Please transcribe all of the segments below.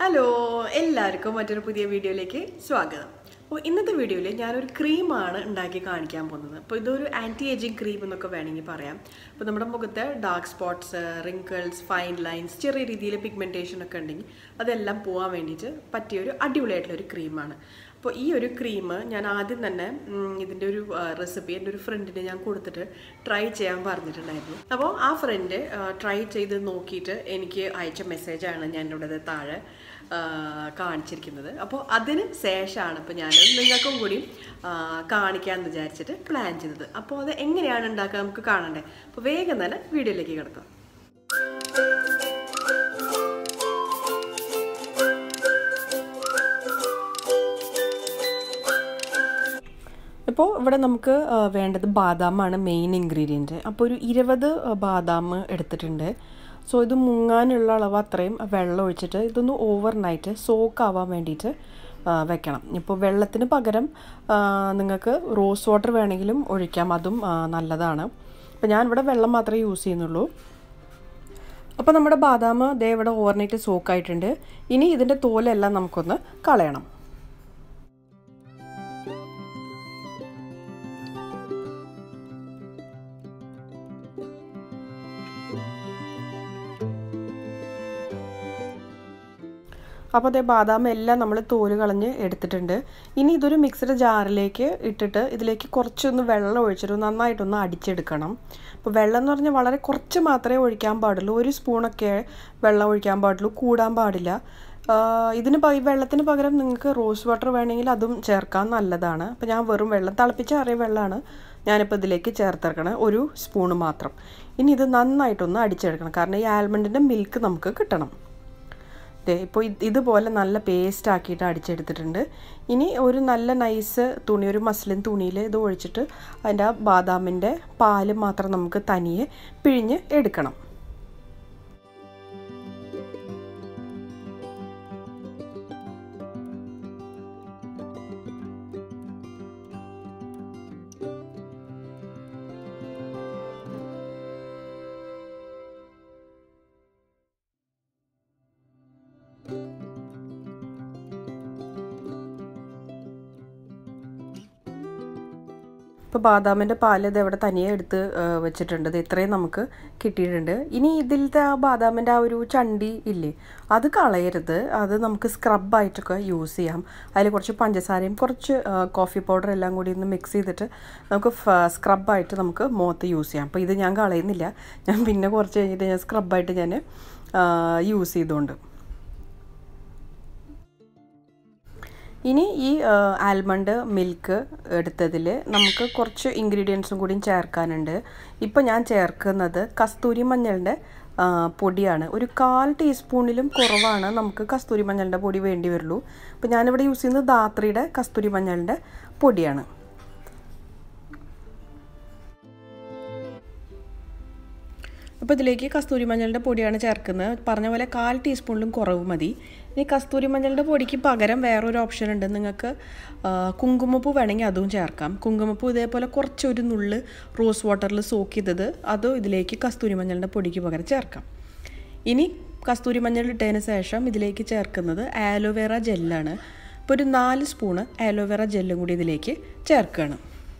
hello എല്ലാവർക്കും മറ്റൊരു പുതിയ വീഡിയോയിലേക്ക് സ്വാഗതം അപ്പോൾ ഇന്നത്തെ വീഡിയോയിൽ ഞാനൊരു ക്രീമാണ് ഉണ്ടാക്കി കാണിക്കാൻ പോകുന്നത് അപ്പോൾ ഇതൊരു ആൻറ്റി ഏജിങ് ക്രീം എന്നൊക്കെ വേണമെങ്കിൽ പറയാം അപ്പോൾ നമ്മുടെ മുഖത്ത് dark spots wrinkles fine lines ചെറിയ രീതിയിൽ പിഗ്മെൻറ്റേഷൻ ഒക്കെ ഉണ്ടെങ്കിൽ അതെല്ലാം പോകാൻ വേണ്ടിയിട്ട് പറ്റിയ ഒരു അടിപൊളിയായിട്ടുള്ളൊരു ക്രീമാണ് അപ്പോൾ ഈ ഒരു ക്രീം ഞാൻ ആദ്യം തന്നെ ഉം, ഇതിൻ്റെ ഒരു റെസിപ്പി എൻ്റെ ഒരു ഫ്രണ്ടിന് ഞാൻ കൊടുത്തിട്ട് ട്രൈ ചെയ്യാൻ പറഞ്ഞിട്ടുണ്ടായിരുന്നു അപ്പോൾ ആ ഫ്രണ്ട് ട്രൈ ചെയ്ത് നോക്കിയിട്ട് എനിക്ക് അയച്ച മെസ്സേജാണ് ഞാൻ ഇവിടെ താഴെ ആ, കാണിച്ചിരിക്കുന്നത് അപ്പോൾ അതിന് ശേഷമാണ് ഇപ്പോൾ ഞാൻ നിങ്ങൾക്കും കൂടി ആ, കാണിക്കാമെന്ന് വിചാരിച്ചിട്ട് പ്ലാൻ ചെയ്തത് അപ്പോൾ അത് എങ്ങനെയാണ് ഉണ്ടാക്കുക നമുക്ക് കാണണ്ടേ അപ്പോൾ വേഗം തന്നെ വീഡിയോയിലേക്ക് കിടക്കാം ഇപ്പോൾ ഇവിടെ നമുക്ക് ആ, വേണ്ടത് ബാദാമാണ് മെയിൻ ഇൻഗ്രീഡിയൻറ്റ് അപ്പോൾ ഒരു ഇരുപത് ബാദാം എടുത്തിട്ടുണ്ട് സോ ഇത് മുങ്ങാനുള്ള അളവ് അത്രയും വെള്ളം ഒഴിച്ചിട്ട് ഇതൊന്ന് ഓവർ നൈറ്റ് സോക്ക് ആവാൻ വേണ്ടിയിട്ട് ആ, വെക്കണം ഇപ്പോൾ വെള്ളത്തിന് പകരം ആ, നിങ്ങൾക്ക് റോസ് വാട്ടർ വേണമെങ്കിലും ഒഴിക്കാം അതും ആ, നല്ലതാണ് അപ്പോൾ ഞാനിവിടെ വെള്ളം മാത്രമേ യൂസ് ചെയ്യുന്നുള്ളൂ അപ്പോൾ നമ്മുടെ ബാദാം ദേ ഇവിടെ ഓവർനൈറ്റ് സോക്കായിട്ടുണ്ട് ഇനി ഇതിൻ്റെ തോലെല്ലാം നമുക്കൊന്ന് കളയണം അപ്പോൾ അതേ ബാദാം എല്ലാം നമ്മൾ തോല് കളഞ്ഞ് എടുത്തിട്ടുണ്ട് ഇനി ഇതൊരു മിക്സഡ് ജാറിലേക്ക് ഇട്ടിട്ട് ഇതിലേക്ക് കുറച്ചൊന്ന് വെള്ളം ഒഴിച്ചിട്ട് നന്നായിട്ടൊന്ന് അടിച്ചെടുക്കണം അപ്പോൾ വെള്ളം എന്ന് പറഞ്ഞാൽ വളരെ കുറച്ച് മാത്രമേ ഒഴിക്കാൻ പാടുള്ളൂ ഒരു സ്പൂണൊക്കെ വെള്ളം ഒഴിക്കാൻ പാടുള്ളൂ കൂടാൻ പാടില്ല ആ, ഇതിന് പ- ഈ വെള്ളത്തിന് പകരം നിങ്ങൾക്ക് റോസ് വാട്ടർ വേണമെങ്കിൽ അതും ചേർക്കാൻ നല്ലതാണ് അപ്പോൾ ഞാൻ വെറും വെള്ളം തിളപ്പിച്ച അറിയ വെള്ളമാണ് ഞാനിപ്പോൾ ഇതിലേക്ക് ചേർത്തിറക്കണം ഒരു സ്പൂണ് മാത്രം ഇനി ഇത് നന്നായിട്ടൊന്ന് അടിച്ചെടുക്കണം കാരണം ഈ ആൽമണ്ടിൻ്റെ മിൽക്ക് നമുക്ക് കിട്ടണം ദേ ഇപ്പോൾ ഇത് ഇതുപോലെ നല്ല പേസ്റ്റ് ആക്കിയിട്ട് അടിച്ചെടുത്തിട്ടുണ്ട് ഇനി ഒരു നല്ല നൈസ് തുണി ഒരു മസ്ലിൻ തുണിയിൽ ഇത് ഒഴിച്ചിട്ട് അതിൻ്റെ ആ ബാദാമിൻ്റെ പാല് മാത്രം നമുക്ക് തനിയെ പിഴിഞ്ഞ് എടുക്കണം ഇപ്പോൾ ബാദാമിൻ്റെ പാല് ഇത് ഇവിടെ തനിയെ എടുത്ത് ആ, വെച്ചിട്ടുണ്ട് ഇത് ഇത്രയും നമുക്ക് കിട്ടിയിട്ടുണ്ട് ഇനി ഇതിലത്തെ ആ ബാദാമിൻ്റെ ആ ഒരു ചണ്ടി ഇല്ലേ അത് കളയരുത് അത് നമുക്ക് സ്ക്രബായിട്ടൊക്കെ യൂസ് ചെയ്യാം അതിൽ കുറച്ച് പഞ്ചസാരയും കുറച്ച് ആ, കോഫി പൗഡർ എല്ലാം കൂടി ഒന്ന് മിക്സ് ചെയ്തിട്ട് നമുക്ക് സ്ക്രബായിട്ട് നമുക്ക് മുഖത്ത് യൂസ് ചെയ്യാം അപ്പോൾ ഇത് ഞാൻ കളയുന്നില്ല ഞാൻ പിന്നെ കുറച്ച് കഴിഞ്ഞിട്ട് ഞാൻ സ്ക്രബായിട്ട് ഞാൻ യൂസ് ചെയ്തുകൊണ്ട് ഇനി ഈ ആൽമണ്ട് മിൽക്ക് എടുത്തതിൽ നമുക്ക് കുറച്ച് ഇൻഗ്രീഡിയൻസും കൂടിയും ചേർക്കാനുണ്ട് ഇപ്പോൾ ഞാൻ ചേർക്കുന്നത് കസ്തൂരി മഞ്ഞളിൻ്റെ ആ, പൊടിയാണ് ഒരു കാൽ ടീസ്പൂണിലും കുറവാണ് നമുക്ക് കസ്തൂരി മഞ്ഞളിൻ്റെ പൊടി വേണ്ടി വരുള്ളൂ അപ്പോൾ ഞാനിവിടെ യൂസ് ചെയ്യുന്നത് ധാത്രിയുടെ കസ്തൂരി മഞ്ഞളിൻ്റെ പൊടിയാണ് അപ്പോൾ ഇതിലേക്ക് കസ്തൂരി മഞ്ഞളുടെ പൊടിയാണ് ചേർക്കുന്നത് പറഞ്ഞ പോലെ കാൽ ടീസ്പൂണിലും കുറവ് മതി ഇനി കസ്തൂരി മഞ്ഞളുടെ പൊടിക്ക് പകരം വേറൊരു ഓപ്ഷൻ ഉണ്ട് നിങ്ങൾക്ക് ആ, കുങ്കുമപ്പൂ വേണമെങ്കിൽ അതും ചേർക്കാം കുങ്കുമപ്പൂ ഇതേപോലെ കുറച്ചൊരു നുള്ള് റോസ് വാട്ടറിൽ സോക്ക് ചെയ്തത് അത് ഇതിലേക്ക് കസ്തൂരി മഞ്ഞളുടെ പൊടിക്ക് പകരം ചേർക്കാം ഇനി കസ്തൂരി മഞ്ഞൾ ഇട്ടതിന് ശേഷം ഇതിലേക്ക് ചേർക്കുന്നത് ആലോവേറ ജെല്ലാണ് ഇപ്പോൾ ഒരു നാല് സ്പൂണ് ആലോവേറ ജെല്ലും കൂടി ഇതിലേക്ക് ചേർക്കുകയാണ്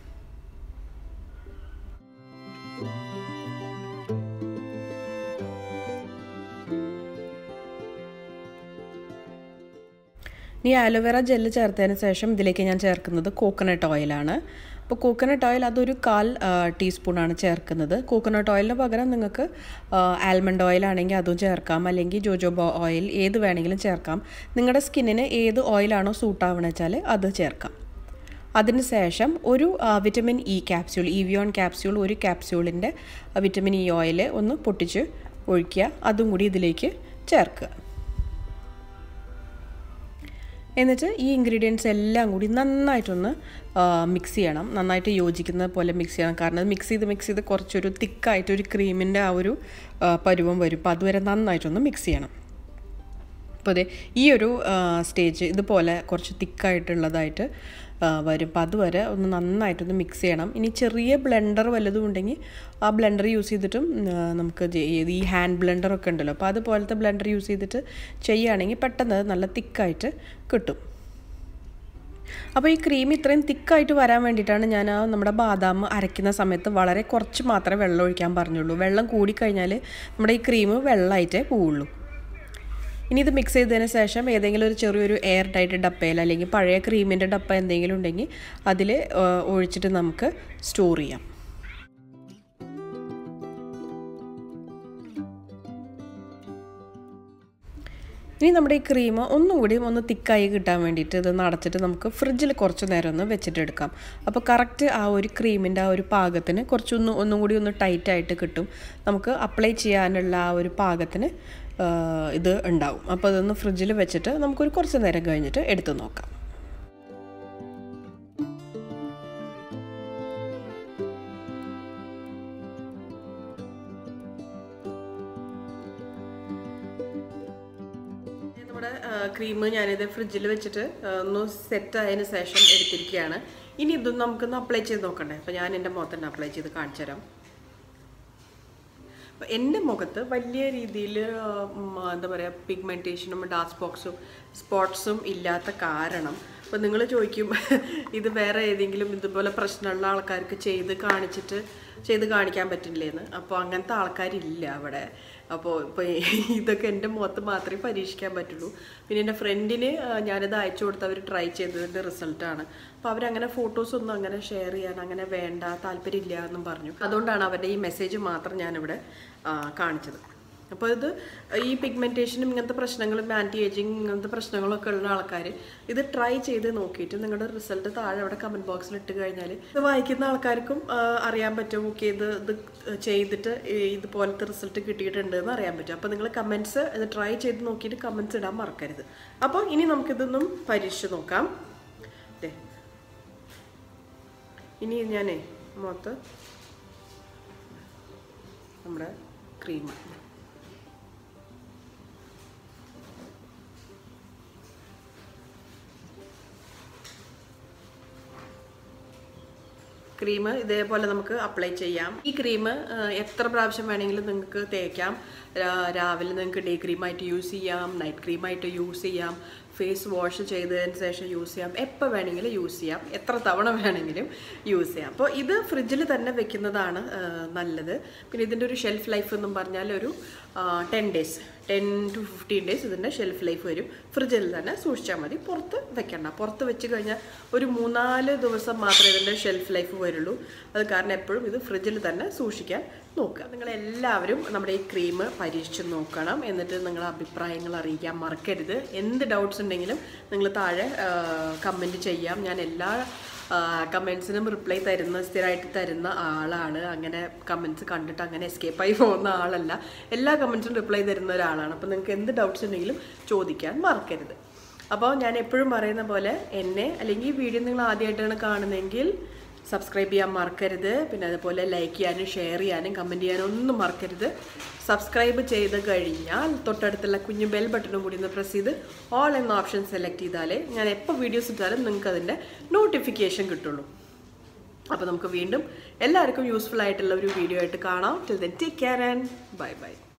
ഇനി ആലോവേറ ജെല്ല് ചേർത്തതിന് ശേഷം ഇതിലേക്ക് ഞാൻ ചേർക്കുന്നത് കോക്കനട്ട് ഓയിലാണ് അപ്പോൾ കോക്കനട്ട് ഓയിൽ അതൊരു കാൽ ആ, ടീസ്പൂണാണ് ചേർക്കുന്നത് കോക്കനട്ട് ഓയിലിന് പകരം നിങ്ങൾക്ക് ആൽമണ്ട് ഓയിൽ ആണെങ്കിൽ അതും ചേർക്കാം അല്ലെങ്കിൽ ജോജോബോ ഓയിൽ ഏത് വേണമെങ്കിലും ചേർക്കാം നിങ്ങളുടെ സ്കിന്നിന് ഏത് ഓയിലാണോ സൂട്ടാവണമെന്ന് വെച്ചാൽ അത് ചേർക്കാം അതിന് ശേഷം ഒരു ആ, vitamin E capsule Evion capsule ഒരു ക്യാപ്സ്യൂളിൻ്റെ വിറ്റമിൻ ഇ ഓയിൽ ഒന്ന് പൊട്ടിച്ച് ഒഴിക്കുക അതും കൂടി ഇതിലേക്ക് ചേർക്കുക എന്നിട്ട് ഈ ഇൻഗ്രീഡിയൻസ് എല്ലാം കൂടി നന്നായിട്ടൊന്ന് മിക്സ് ചെയ്യണം നന്നായിട്ട് യോജിക്കുന്ന പോലെ മിക്സ് ചെയ്യണം കാരണം അത് മിക്സ് ചെയ്ത് മിക്സ് ചെയ്ത് കുറച്ചൊരു തിക്കായിട്ട് ഒരു ക്രീമിൻ്റെ ആ ഒരു ആ, പരുവം വരും അപ്പോൾ അതുവരെ നന്നായിട്ടൊന്ന് മിക്സ് ചെയ്യണം അപ്പോൾ അതെ ഈ ഒരു സ്റ്റേജ് ഇതുപോലെ കുറച്ച് തിക്കായിട്ടുള്ളതായിട്ട് വരും അപ്പോൾ അതുവരെ ഒന്ന് നന്നായിട്ടൊന്ന് മിക്സ് ചെയ്യണം ഇനി ചെറിയ ബ്ലെൻഡർ വല്ലതും ഉണ്ടെങ്കിൽ ആ ബ്ലെൻഡർ യൂസ് ചെയ്തിട്ടും നമുക്ക് ഈ ഹാൻഡ് ബ്ലെൻഡറൊക്കെ ഉണ്ടല്ലോ അപ്പോൾ അതുപോലത്തെ ബ്ലെൻഡർ യൂസ് ചെയ്തിട്ട് ചെയ്യുകയാണെങ്കിൽ പെട്ടെന്ന് നല്ല തിക്കായിട്ട് കിട്ടും അപ്പോൾ ഈ ക്രീം ഇത്രയും തിക്കായിട്ട് വരാൻ വേണ്ടിയിട്ടാണ് ഞാൻ ആ നമ്മുടെ ബാദാം അരയ്ക്കുന്ന സമയത്ത് വളരെ കുറച്ച് മാത്രമേ വെള്ളം ഒഴിക്കാൻ പറഞ്ഞുള്ളൂ വെള്ളം കൂടിക്കഴിഞ്ഞാൽ നമ്മുടെ ഈ ക്രീം വെള്ളമായിട്ടേ പോവുള്ളൂ ഇനി ഇത് മിക്സ് ചെയ്തതിന് ശേഷം ഏതെങ്കിലും ഒരു ചെറിയൊരു എയർ ടൈറ്റ് ഡപ്പയിൽ അല്ലെങ്കിൽ പഴയ ക്രീമിൻ്റെ ഡപ്പ എന്തെങ്കിലും ഉണ്ടെങ്കിൽ അതിൽ ഒഴിച്ചിട്ട് നമുക്ക് സ്റ്റോർ ചെയ്യാം ഇനി നമ്മുടെ ഈ ക്രീം ഒന്നുകൂടി ഒന്ന് തിക്കായി കിട്ടാൻ വേണ്ടിയിട്ട് ഇത് നടച്ചിട്ട് നമുക്ക് ഫ്രിഡ്ജിൽ കുറച്ച് നേരം ഒന്ന് വെച്ചിട്ടെടുക്കാം അപ്പോൾ കറക്റ്റ് ആ ഒരു ക്രീമിൻ്റെ ആ ഒരു പാകത്തിന് കുറച്ചൊന്ന് ഒന്നും കൂടി ഒന്ന് ടൈറ്റായിട്ട് കിട്ടും നമുക്ക് അപ്ലൈ ചെയ്യാനുള്ള ആ ഒരു പാകത്തിന് ഇത് ഉണ്ടാവും അപ്പോൾ അതൊന്ന് ഫ്രിഡ്ജിൽ വെച്ചിട്ട് നമുക്കൊരു കുറച്ച് നേരം കഴിഞ്ഞിട്ട് എടുത്ത് നോക്കാം നമ്മുടെ ക്രീം ഞാനിത് ഫ്രിഡ്ജിൽ വെച്ചിട്ട് ഒന്ന് സെറ്റ് ആയതിന് ശേഷം എടുത്തിരിക്കുകയാണ് ഇനി ഇതൊന്നും നമുക്കൊന്ന് അപ്ലൈ ചെയ്ത് നോക്കണ്ടേ അപ്പോൾ ഞാൻ എൻ്റെ മുഖത്ത് തന്നെ അപ്ലൈ ചെയ്ത് കാണിച്ചു തരാം അപ്പോൾ എൻ്റെ മുഖത്ത് വലിയ രീതിയിൽ എന്താ പറയുക പിഗ്മെൻറ്റേഷനും ഡാർക്ക് സ്പോക്സും സ്പോട്ട്സും ഇല്ലാത്ത കാരണം അപ്പോൾ നിങ്ങൾ ചോദിക്കും ഇത് വേറെ ഏതെങ്കിലും ഇതുപോലെ പ്രശ്നമുള്ള ആൾക്കാർക്ക് ചെയ്ത് കാണിച്ചിട്ട് ചെയ്ത് കാണിക്കാൻ പറ്റില്ലേന്ന് അപ്പോൾ അങ്ങനത്തെ ആൾക്കാരില്ല അവിടെ അപ്പോൾ ഇപ്പോൾ ഇതൊക്കെ എൻ്റെ മുഖത്ത് മാത്രമേ പരീക്ഷിക്കാൻ പറ്റുള്ളൂ പിന്നെ എൻ്റെ ഫ്രണ്ടിന് ഞാനിത് അയച്ചു കൊടുത്ത് അവർ ട്രൈ ചെയ്തതിൻ്റെ റിസൾട്ടാണ് അപ്പോൾ അവരങ്ങനെ ഫോട്ടോസൊന്നും അങ്ങനെ ഷെയർ ചെയ്യാൻ അങ്ങനെ വേണ്ട താല്പര്യമില്ല എന്നും പറഞ്ഞു അതുകൊണ്ടാണ് അവരുടെ ഈ മെസ്സേജ് മാത്രം ഞാനിവിടെ കാണിച്ചത് അപ്പോൾ ഇത് ഈ പിഗ്മെൻറ്റേഷനും ഇങ്ങനത്തെ പ്രശ്നങ്ങളും ആൻറ്റി ഏജിങ് ഇങ്ങനത്തെ പ്രശ്നങ്ങളൊക്കെ ഉള്ള ആൾക്കാർ ഇത് ട്രൈ ചെയ്ത് നോക്കിയിട്ട് നിങ്ങളുടെ റിസൾട്ട് താഴെ അവിടെ കമൻറ്റ് ബോക്സിൽ ഇട്ട് കഴിഞ്ഞാൽ ഇത് വായിക്കുന്ന ആൾക്കാർക്കും അറിയാൻ പറ്റും ഓക്കെ ഇത് ഇത് ചെയ്തിട്ട് ഇതുപോലത്തെ റിസൾട്ട് കിട്ടിയിട്ടുണ്ട് എന്ന് അറിയാൻ പറ്റും അപ്പോൾ നിങ്ങൾ കമൻറ്റ്സ് ഇത് ട്രൈ ചെയ്ത് നോക്കിയിട്ട് കമൻറ്റ്സ് ഇടാൻ മറക്കരുത് അപ്പോൾ ഇനി നമുക്കിതൊന്നും പരീക്ഷിച്ച് നോക്കാം ഇനി ഞാനേ മുഖത്ത് നമ്മുടെ ക്രീം ക്രീം ഇതേപോലെ നമുക്ക് അപ്ലൈ ചെയ്യാം ഈ ക്രീം എത്ര പ്രാവശ്യം വേണമെങ്കിലും നിങ്ങൾക്ക് തേക്കാം രാവിലെ നിങ്ങൾക്ക് ഡേ ക്രീമായിട്ട് യൂസ് ചെയ്യാം നൈറ്റ് ക്രീമായിട്ട് യൂസ് ചെയ്യാം ഫേസ് വാഷ് ചെയ്തതിന് ശേഷം യൂസ് ചെയ്യാം എപ്പോൾ വേണമെങ്കിലും യൂസ് ചെയ്യാം എത്ര തവണ വേണമെങ്കിലും യൂസ് ചെയ്യാം അപ്പോൾ ഇത് ഫ്രിഡ്ജിൽ തന്നെ വെക്കുന്നതാണ് നല്ലത് പിന്നെ ഇതിൻ്റെ ഒരു ഷെൽഫ് ലൈഫ് എന്നും പറഞ്ഞാൽ ഒരു ten days ten to fifteen days ഇതിൻ്റെ ഷെൽഫ് ലൈഫ് വരും ഫ്രിഡ്ജിൽ തന്നെ സൂക്ഷിച്ചാൽ മതി പുറത്ത് വെക്കണ്ട പുറത്ത് വെച്ച് കഴിഞ്ഞാൽ ഒരു മൂന്നാല് ദിവസം മാത്രമേ ഇതിൻ്റെ ഷെൽഫ് ലൈഫ് വരുള്ളൂ അത് കാരണം എപ്പോഴും ഇത് ഫ്രിഡ്ജിൽ തന്നെ സൂക്ഷിക്കാൻ നോക്കുക നിങ്ങൾ എല്ലാവരും നമ്മുടെ ഈ ക്രീം പരീക്ഷിച്ച് നോക്കണം എന്നിട്ട് നിങ്ങളുടെ അഭിപ്രായങ്ങൾ അറിയിക്കാൻ മറക്കരുത് എന്ത് ഡൗട്ട്സ് ഉണ്ടെങ്കിലും നിങ്ങൾ താഴെ കമൻറ്റ് ചെയ്യാം ഞാൻ എല്ലാ കമൻസിനും റിപ്ലൈ തരുന്ന സ്ഥിരമായിട്ട് തരുന്ന ആളാണ് അങ്ങനെ കമൻസ് കണ്ടിട്ട് അങ്ങനെ എസ്കേപ്പ് ആയി പോകുന്ന ആളല്ല എല്ലാ കമൻസിനും റിപ്ലൈ തരുന്ന ഒരാളാണ് അപ്പോൾ നിങ്ങൾക്ക് എന്ത് ഡൗട്ട്സ് ഉണ്ടെങ്കിലും ചോദിക്കാൻ മറക്കരുത് അപ്പോൾ ഞാൻ എപ്പോഴും പറയുന്ന പോലെ എന്നെ അല്ലെങ്കിൽ ഈ വീഡിയോ നിങ്ങൾ ആദ്യമായിട്ടാണ് കാണുന്നതെങ്കിൽ സബ്സ്ക്രൈബ് ചെയ്യാൻ മറക്കരുത് പിന്നെ അതുപോലെ ലൈക്ക് ചെയ്യാനും ഷെയർ ചെയ്യാനും കമൻറ്റ് ചെയ്യാനും ഒന്നും മറക്കരുത് സബ്സ്ക്രൈബ് ചെയ്ത് കഴിഞ്ഞാൽ തൊട്ടടുത്തുള്ള കുഞ്ഞു ബെൽ ബട്ടണും കൂടി ഒന്ന് പ്രസ് ചെയ്ത് ഓൾ എന്ന ഓപ്ഷൻ സെലക്ട് ചെയ്താലേ ഞാൻ എപ്പോൾ വീഡിയോസ് ഇട്ടാലും നിങ്ങൾക്ക് അതിൻ്റെ നോട്ടിഫിക്കേഷൻ കിട്ടുള്ളൂ അപ്പോൾ നമുക്ക് വീണ്ടും എല്ലാവർക്കും യൂസ്ഫുൾ ആയിട്ടുള്ള ഒരു വീഡിയോ ആയിട്ട് കാണാം till then take care and bye by